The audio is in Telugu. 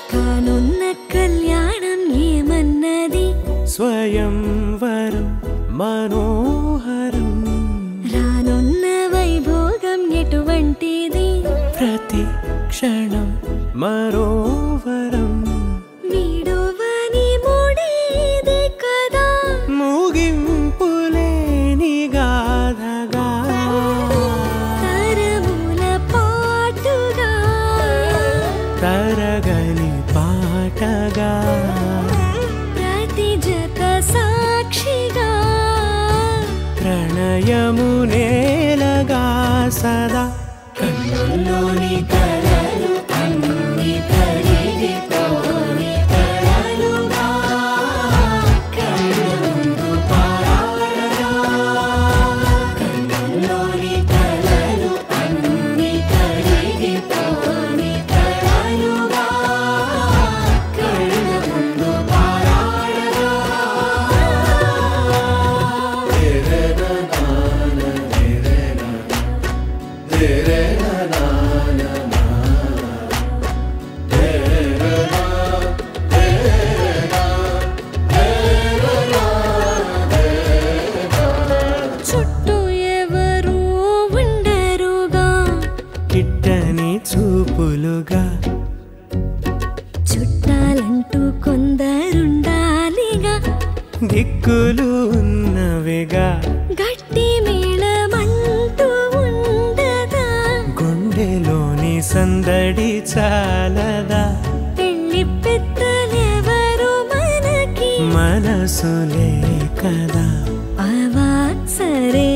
కానున్న కళ్యాణం ఏమన్నది స్వయంవరం మనోహరం రానున్న వైభోగం ఎటువంటిది ప్రతి క్షణం మరోవరం వీడువని ముడేది కదా ముగింపులేని గాథగా తరముల పాటుగా తరగని పాటగా ప్రతి జత సాక్షిగా ప్రణయము నేలగా సదా కన్నుల్లోని కలలు అన్ని కరిగిపోని కలలుగా కళ్ళ ముందు పారాడగా కన్నుల్లోని కలలు అన్ని కరిగిపోని కలలుగా కళ్ళ ముందు పారాడగా చుట్టూ ఎవరు ఉండరుగా కిట్టని చూపులుగా చుట్టాలంటూ కొందరుండాలిగా దిక్కులు ఉన్నవిగా గట్టి మేళమంటూ ఉండదా గుండెలోని సందడి చాలదా పెళ్లి పెద్దలెవరు మనకి మనసులే కదా అవా సరే